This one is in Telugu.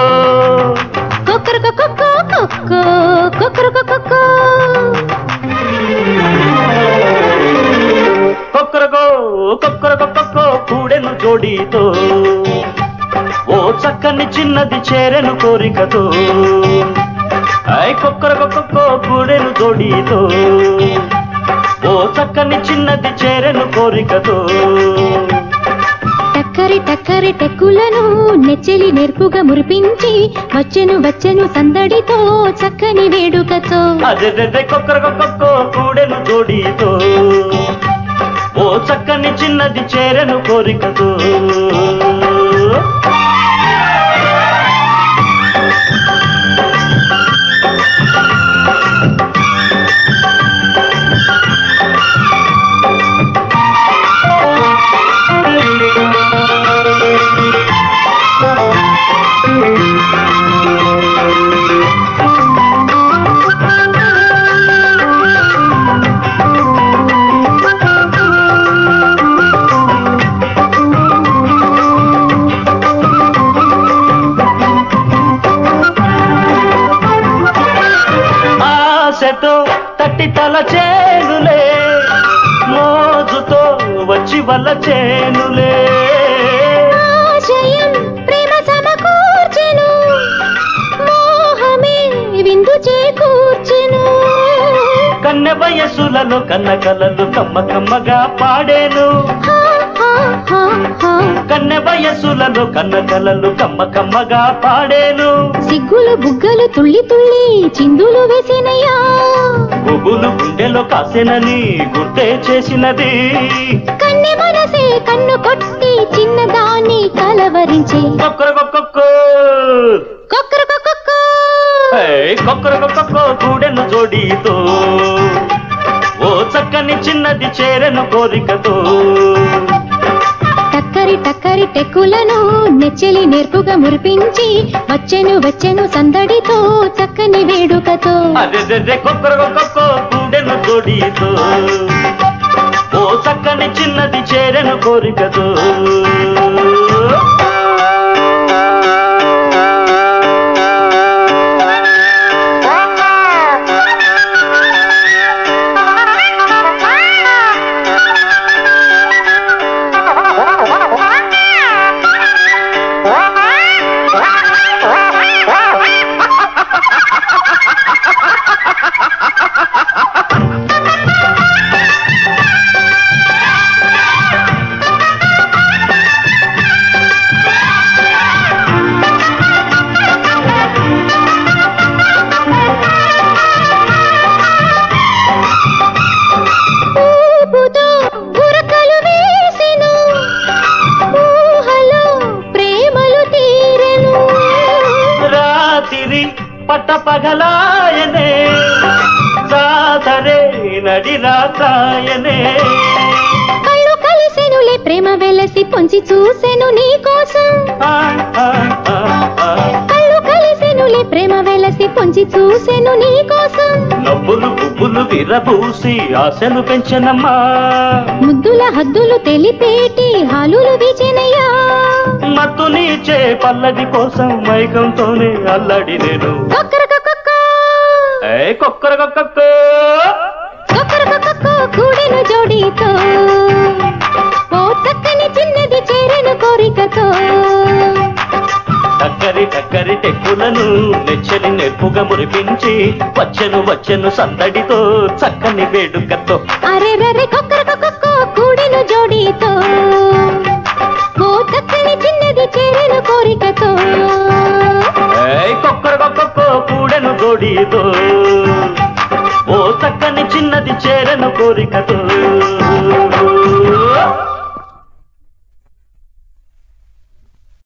కొక్కరకొ కొక్కో కొక్కో కొక్కరకొ కొక్కో కొక్కరకో కొక్కరకో కొక్కో కూడెను జోడీతో ఓ చక్కని చిన్నది చేరెను కోరికతో ఐ కొక్కరకో కొక్కో కూడెను జోడీతో ఓ చక్కని చిన్నది చేరెను కోరికతో టక్కరి టక్కరి టెక్కులను నెచ్చెలి నేర్పుగా మురిపించి వచ్చెను వచ్చెను సందడితో చక్కని వేడుకతో అదే కొక్కరకో కొక్కో కూడెను జోడీతో ఓ చక్కని చిన్నది చేరెను కోరికతో ఆశతో తట్టి తల చేనులే మోజుతో వచ్చి వల్ల చేనులే ఆశయం ప్రేమ సమకూర్చెను మోహమే విందు చేకూర్చెను కన్నె వయసులలో కన్న కలలు కమ్మ కమ్మగా పాడేను హా, హా, హా, హా. కన్నె వయసులలో కన్న కలలు కమ్మ కమ్మగా పాడేను సిగ్గులు బుగ్గలు తుళ్ళి తుళ్ళి చిందులు వేసినయ్యా గుబులు గుండెలో కాసేనని గుర్తే చేసినది కన్నె మనసే కన్ను కొట్టి చిన్నదాన్ని కలవరించే కొక్కరకొక్కో కొక్కరకొక్కో కొక్కరకొక్కో కూడెను జోడీతో ఓ చక్కని చిన్నది చేరెను కోరికతో టక్కరి టక్కరి టెక్కులను నెచ్చెలి నేర్పుగా మురిపించి వచ్చెను వచ్చెను సందడితో చక్కని వేడుకతో అదే కొక్కరకొక్కో కూడెను జోడీతో ఓ చక్కని చిన్నది చేరెను కోరికతో ఊపుతో ఉరకలు వేసెను ఊహలో ప్రేమలు తీరెను రాతిరి పట్ట పగలాయనే సాదరే నడి రాతాయనే కళ్ళు కలిసెనులే ప్రేమ వెలసి పొంచి చూసెను నీ కోసం ఆ, ఆ, ఆ, ఆ. కళ్ళు కలిసెనులే ప్రేమ వెలసి పొంచి చూసెను నీ కోసం నవ్వులు పువ్వులు విరబూసి ఆశలు పెంచనమ్మా ముద్దుల హద్దులు తెలిపేటి హాలులు విజనయ్యా మత్తు నీచే పల్లది కోసం మైకంతోనే అల్లడి నేను కొక్కరకొక్కో ఏ కొక్కరకొక్క కొక్కరకొక్కో కూడెను జోడీతో ఓ చక్కని చిన్నది చేరెను కోరికతో టక్కరి టక్కరి టెక్కులను నెచ్చని నెప్పుగా మురిపించి వచ్చెను వచ్చెను సందడితో చక్కని వేడుకతో అరే రరే కొక్కరకొక్కో కూడెను జోడీతో ఓ చక్కని చిన్నది చేరెను కోరికతో ఏ కొక్కరకొక్క కూడెను జోడీతో ఓ చక్కని చిన్నది చేరెను కోరికతో